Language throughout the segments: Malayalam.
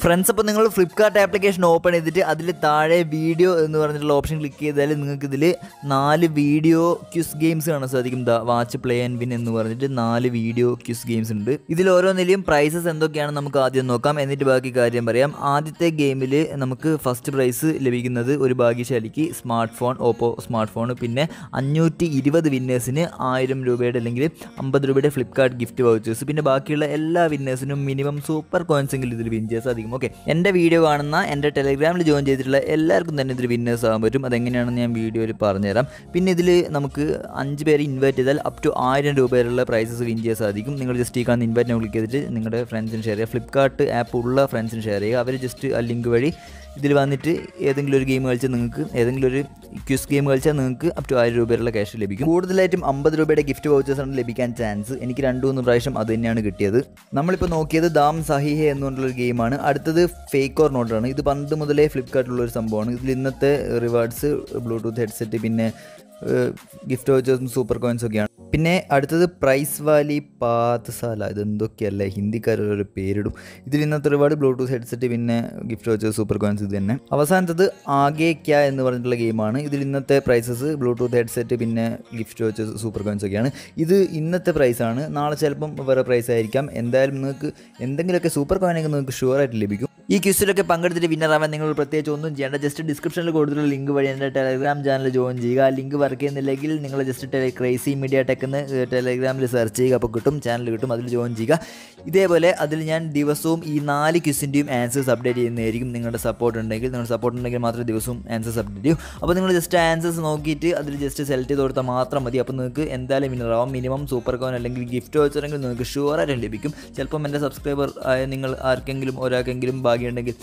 ഫ്രണ്ട്സ് അപ്പോൾ നിങ്ങൾ ഫ്ലിപ്കാർട്ട് ആപ്ലിക്കേഷൻ ഓപ്പൺ ചെയ്തിട്ട് അതിൽ താഴെ വീഡിയോ എന്ന് പറഞ്ഞിട്ടുള്ള ഓപ്ഷൻ ക്ലിക്ക് ചെയ്താൽ നിങ്ങൾക്ക് ഇതിൽ നാല് വീഡിയോ ക്യൂസ് ഗെയിംസ് കാണാൻ സാധിക്കും ദാ വാച്ച് പ്ലേ ആൻഡ് വിൻ എന്ന് പറഞ്ഞിട്ട് നാല് വീഡിയോ ക്യൂസ് ഗെയിംസ് ഉണ്ട് ഇതിൽ ഓരോന്നിലെയും പ്രൈസസ് എന്തൊക്കെയാണെന്ന് നമുക്ക് ആദ്യം നോക്കാം എന്നിട്ട് ബാക്കി കാര്യം പറയാം ആദ്യത്തെ ഗെയിമിൽ നമുക്ക് ഫസ്റ്റ് പ്രൈസ് ലഭിക്കുന്നത് ഒരു ഭാഗ്യശാലിക്ക് smart phone Oppo smart phone പിന്നെ അഞ്ഞൂറ്റി ഇരുപത് വിന്നേഴ്സിന് ആയിരം രൂപയുടെ അല്ലെങ്കിൽ അമ്പത് രൂപയുടെ ഫ്ലിപ്കാർട്ട് ഗിഫ്റ്റ് വൗച്ചേഴ്സ് പിന്നെ ബാക്കിയുള്ള എല്ലാ വിന്നേഴ്സിനും മിനിമം സൂപ്പർ കോയിൻസ് എങ്കിലും ഇതിൽ വിൻ ചെയ്യാൻ സാധിക്കും ഓക്കെ എൻ്റെ വീഡിയോ കാണുന്ന എൻ്റെ ടെലഗ്രാമിൽ ജോയിൻ ചെയ്തിട്ടുള്ള എല്ലാവർക്കും തന്നെ ഇതിൽ വിന്നേഴ്സ് ആകാൻ പറ്റും അതെങ്ങനെയാണെന്ന് ഞാൻ വീഡിയോയിൽ പറഞ്ഞുതരാം പിന്നെ ഇതിൽ നമുക്ക് അഞ്ച് പേര് ഇൻവൈറ്റ് ചെയ്താൽ അപ് ടു ആയിരം രൂപ വരെയുള്ള പ്രൈസസ് വിൻ ചെയ്യാൻ സാധിക്കും നിങ്ങൾ ജസ്റ്റ് ഈ കാണുന്ന ഇൻവൈറ്റിനെ ക്ലിക്ക് ചെയ്തിട്ട് നിങ്ങളുടെ ഫ്രണ്ട്സിന് ഷെയർ ചെയ്യുക ഫ്ലിപ്കാർട്ട് ആപ്പ് ഉള്ള ഫ്രണ്ട്സിന് ഷെയർ ചെയ്യുക അവർ ജസ്റ്റ് ആ ലിങ്ക് വഴി ഇതിൽ വന്നിട്ട് ഏതെങ്കിലും ഒരു ഗെയിം കളിച്ചാൽ നിങ്ങൾക്ക് ഏതെങ്കിലും ഒരു ക്യൂസ് ഗെയിം കളിച്ചാൽ നിങ്ങൾക്ക് അപ് ടു ആയിരം രൂപയുള്ള ക്യാഷ് ലഭിക്കും കൂടുതലായിട്ടും അമ്പത് രൂപയുടെ ഗിഫ്റ്റ് വൗച്ചേഴ്സ് ആണ് ലഭിക്കാൻ ചാൻസ് എനിക്ക് രണ്ട് മൂന്ന് പ്രാവശ്യം അത് തന്നെയാണ് കിട്ടിയത് നമ്മളിപ്പോൾ നോക്കിയത് ദാം സഹിഹെ എന്നുകൊണ്ടുള്ള ഒരു ഗെയിമാണ് അടുത്തത് ഫേക്ക് ഓർ നോട്ടാണ് ഇത് പണ്ട് മുതലേ ഫ്ലിപ്കാർട്ടിലുള്ള ഒരു സംഭവമാണ് ഇതിൽ ഇന്നത്തെ റിവാർഡ്സ് ബ്ലൂടൂത്ത് ഹെഡ്സെറ്റ് പിന്നെ ഗിഫ്റ്റ് വൗച്ചേഴ്സും സൂപ്പർ കോയിൻസ് ഒക്കെയാണ് പിന്നെ അടുത്തത് പ്രൈസ് വാലി പാത്തസാല ഇത് എന്തൊക്കെയല്ലേ ഹിന്ദിക്കാർ ഒരു പേരിടും ഇതിൽ ഇന്നത്തെ ഒരുപാട് ബ്ലൂടൂത്ത് ഹെഡ്സെറ്റ് പിന്നെ ഗിഫ്റ്റ് വൗച്ചേഴ്സ് സൂപ്പർ കോയിൻസ് ഇത് തന്നെ അവസാനത്തത് ആകെ ക്യാ എന്ന് പറഞ്ഞിട്ടുള്ള ഗെയിമാണ് ഇതിൽ ഇന്നത്തെ പ്രൈസസ് ബ്ലൂടൂത്ത് ഹെഡ്സെറ്റ് പിന്നെ ഗിഫ്റ്റ് വൗച്ചേഴ്സ് സൂപ്പർ കോയിൻസ് ഒക്കെയാണ് ഇത് ഇന്നത്തെ പ്രൈസാണ് നാളെ ചിലപ്പം വേറെ പ്രൈസ് ആയിരിക്കാം എന്തായാലും നിങ്ങൾക്ക് എന്തെങ്കിലുമൊക്കെ സൂപ്പർ കോയിനൊക്കെ നിങ്ങൾക്ക് ഷുവർ ആയിട്ട് ലഭിക്കും ഈ ക്യൂസിലൊക്കെ പങ്കെടുത്തിട്ട് വിന്നർ ആവാൻ നിങ്ങൾ പ്രത്യേകിച്ച് ഒന്നും ചെയ്യേണ്ട ജസ്റ്റ് ഡിസ്ക്രിപ്ഷനിൽ കൊടുത്തിട്ടുള്ള ലിങ്ക് വഴി എൻ്റെ ടെലഗ്രാം ചാനൽ ജോയിൻ ചെയ്യുക ആ ലിങ്ക് വർക്ക് ചെയ്യുന്നില്ലെങ്കിൽ നിങ്ങൾ just tele crazy media tech എന്ന് ടെലഗ്രാമിൽ സെർച്ച് ചെയ്യുക അപ്പോൾ കിട്ടും ചാനൽ കിട്ടും അതിൽ ജോയിൻ ചെയ്യുക ഇതേപോലെ അതിൽ ഞാൻ ദിവസവും ഈ നാല് ക്യൂസിൻ്റെയും ആൻസേഴ്സ് അപ്ഡേറ്റ് ചെയ്യുന്നതായിരിക്കും നിങ്ങളുടെ സപ്പോർട്ട് ഉണ്ടെങ്കിൽ നിങ്ങളുടെ സപ്പോർട്ട് ഉണ്ടെങ്കിൽ മാത്രമേ ദിവസവും ആൻസേഴ്സ് അപ്ഡേറ്റ് ചെയ്യൂ അപ്പോൾ നിങ്ങൾ ജസ്റ്റ് ആൻസേഴ്സ് നോക്കിയിട്ട് അതിൽ ജസ്റ്റ് സെലക്ട് ചെയ്ത് കൊടുത്താൽ മാത്രം മതി അപ്പോൾ നിങ്ങൾക്ക് എന്തായാലും വിന്നർ ആവാം മിനിമം സൂപ്പർ കോൺ അല്ലെങ്കിൽ ഗിഫ്റ്റ് വെച്ചിട്ടുണ്ടെങ്കിൽ നിങ്ങൾക്ക് ഷുവറായിട്ടും ലഭിക്കും ചിലപ്പം എൻ്റെ സബ്സ്ക്രൈബർ ആയ നിങ്ങൾ ആർക്കെങ്കിലും ഒരാൾക്കെങ്കിലും ഭാഗ്യമുണ്ടെങ്കിൽ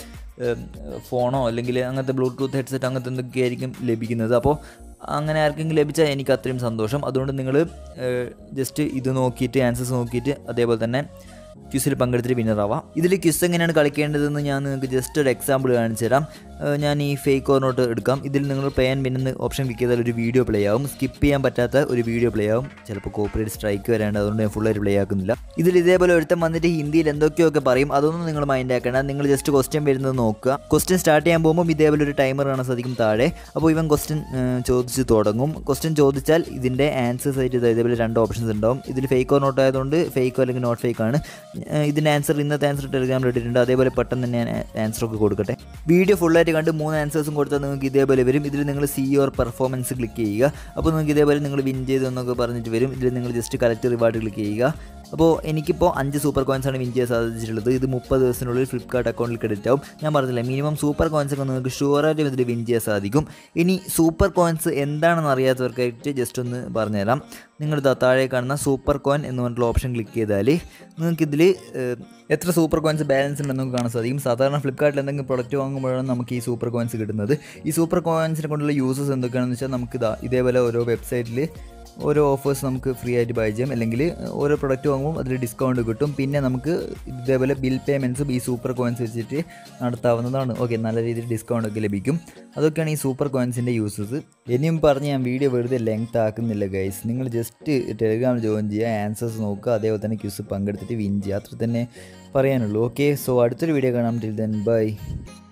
ഫോണോ അല്ലെങ്കിൽ അങ്ങനത്തെ ബ്ലൂടൂത്ത് ഹെഡ്സെറ്റ് അങ്ങനത്തെ എന്തൊക്കെയായിരിക്കും ലഭിക്കുന്നത് അപ്പോൾ അങ്ങനെ ആർക്കെങ്കിലും ലഭിച്ചാൽ എനിക്ക് അത്രയും സന്തോഷം അതുകൊണ്ട് നിങ്ങൾ ജസ്റ്റ് ഇത് നോക്കിയിട്ട് ആൻസേഴ്സ് നോക്കിയിട്ട് അതേപോലെ തന്നെ ക്വിസിൽ പങ്കെടുത്തിട്ട് വിന്നറാവാം ഇതിൽ ക്വിസ് എങ്ങനെയാണ് കളിക്കേണ്ടതെന്ന് ഞാൻ നിങ്ങൾക്ക് ജസ്റ്റ് ഒരു എക്സാമ്പിൾ കാണിച്ചു തരാം ഏഹ് ഞാൻ ഈ ഫേക്ക് ഓർ നോട്ട് എടുക്കാം ഇതിൽ നിങ്ങൾ പ്ലേ ആൻഡ് വിൻ എന്ന് ഓപ്ഷൻ ക്ലിക്ക് ചെയ്താൽ ഒരു വീഡിയോ പ്ലേ ആവും സ്കിപ്പ് ചെയ്യാൻ പറ്റാത്ത ഒരു വീഡിയോ പ്ലേ ആവും ചിലപ്പോൾ കോപ്പറേറ്റ് സ്ട്രൈക്ക് വരാണ്ട് അതുകൊണ്ട് ഞാൻ ഫുള്ളായിട്ട് പ്ലേ ആക്കുന്നില്ല ഇതിൽ ഇതേപോലെ ഒരുത്തം വന്നിട്ട് ഹിന്ദിയിൽ എന്തൊക്കെയൊക്കെ പറയും അതൊന്നും നിങ്ങൾ മൈൻഡ് ആക്കേണ്ട നിങ്ങൾ ജസ്റ്റ് ക്വസ്റ്റ്യൻ വരുന്നത് നോക്കുക ക്വസ്റ്റ്യൻ സ്റ്റാർട്ട് ചെയ്യാൻ പോകുമ്പോൾ ഇതേപോലെ ഒരു ടൈമർ കാണാൻ സാധിക്കും താഴെ അപ്പോൾ ഇവൻ ക്വസ്റ്റ്യൻ ചോദിച്ച് തുടങ്ങും ക്വസ്റ്റ്യൻ ചോദിച്ചാൽ ഇതിൻ്റെ ആൻസേഴ്സ് ആയിട്ട് ഇതാ ഇതേപോലെ രണ്ട് ഓപ്ഷൻസ് ഉണ്ടാവും ഇതിൽ ഫേക്കോ നോട്ട് ആയതുകൊണ്ട് ഫേക്കോ അല്ലെങ്കിൽ നോട്ട് ഫേക്ക് ആണ് ഏഹ് ഇതിൻ്റെ ആൻസർ ഇന്നത്തെ ആൻസർ ടെലിഗ്രാമിൽ ഇട്ടിട്ടുണ്ട് അതേപോലെ പെട്ടെന്ന് തന്നെ ഞാൻ ആൻസർ ഒക്കെ കൊടുക്കട്ടെ വീഡിയോ ഫുള്ളായിട്ട് കണ്ട് മൂന്ന് ആൻസേഴ്സും കൊടുത്താൽ നിങ്ങൾക്ക് ഇതേപോലെ വരും ഇതിൽ നിങ്ങൾ സി യോർ പെർഫോമൻസ് ക്ലിക്ക് ചെയ്യുക അപ്പോൾ നിങ്ങൾക്ക് ഇതേപോലെ നിങ്ങൾ വിൻ ചെയ്തു എന്നൊക്കെ പറഞ്ഞിട്ട് വരും ഇതിൽ നിങ്ങൾ ജസ്റ്റ് കളക്ട് റിവാർഡ് ക്ലിക്ക് ചെയ്യുക അപ്പോൾ എനിക്കിപ്പോൾ അഞ്ച് സൂപ്പർ കോയിൻസ് ആണ് വിൻ ചെയ്യാൻ സാധിച്ചിട്ടുള്ളത് ഇത് മുപ്പത് ദിവസത്തിനുള്ളിൽ ഫ്ലിപ്കാർട്ട് അക്കൗണ്ടിൽ ക്രെഡിറ്റ് ആവും ഞാൻ പറഞ്ഞില്ല മിനിമം സൂപ്പർ കോയിൻസ് ഒക്കെ നിങ്ങൾക്ക് ഷുവറായിട്ടും ഇതിൽ വിൻ ചെയ്യാൻ സാധിക്കും ഇനി സൂപ്പർ കോയിൻസ് എന്താണെന്ന് അറിയാത്തവർക്കായിട്ട് ജസ്റ്റ് ഒന്ന് പറഞ്ഞുതരാം നിങ്ങൾ ദാ താഴെ കാണുന്ന സൂപ്പർ കോയിൻ എന്ന് പറഞ്ഞിട്ടുള്ള ഓപ്ഷൻ ക്ലിക്ക് ചെയ്താൽ നിങ്ങൾക്കിതിൽ എത്ര സൂപ്പർ കോയിൻസ് ബാലൻസ് ഉണ്ടെന്ന് നമുക്ക് കാണാൻ സാധിക്കും സാധാരണ ഫ്ലിപ്കാർട്ടിൽ എന്തെങ്കിലും പ്രൊഡക്റ്റ് വാങ്ങുമ്പോഴാണ് നമുക്ക് ഈ സൂപ്പർ കോയിൻസ് കിട്ടുന്നത് ഈ സൂപ്പർ കോയിൻസിനെ കൊണ്ടുള്ള യൂസസ് എന്തൊക്കെയാണെന്ന് വെച്ചാൽ നമുക്ക് ഇതാ ഇതേപോലെ ഓരോ വെബ്സൈറ്റിൽ ഓരോ ഓഫേഴ്സ് നമുക്ക് ഫ്രീ ആയിട്ട് ബൈ ചെയ്യാം അല്ലെങ്കിൽ ഓരോ പ്രൊഡക്റ്റ് വാങ്ങുമ്പോൾ അതിൽ ഡിസ്കൗണ്ട് കിട്ടും പിന്നെ നമുക്ക് ഇതേപോലെ ബിൽ പേയ്മെൻറ്റ്സും ഈ സൂപ്പർ കോയിൻസ് വെച്ചിട്ട് നടത്താവുന്നതാണ് ഓക്കെ നല്ല രീതിയിൽ ഡിസ്കൗണ്ട് ഒക്കെ ലഭിക്കും അതൊക്കെയാണ് ഈ സൂപ്പർ കോയിൻസിൻ്റെ യൂസസ് ഇനിയും പറഞ്ഞ് ഞാൻ വീഡിയോ വെറുതെ ലെങ്ത് ആക്കുന്നില്ല ഗൈസ് നിങ്ങൾ ജസ്റ്റ് ടെലിഗ്രാമിൽ ജോയിൻ ചെയ്യുക ആൻസേഴ്സ് നോക്കുക അതേപോലെ തന്നെ ക്യൂസ് പങ്കെടുത്തിട്ട് വിൻ ചെയ്യുക അത്ര തന്നെ പറയാനുള്ളൂ ഓക്കെ സോ അടുത്തൊരു വീഡിയോ കാണാം ടിൽ ദെൻ ബൈ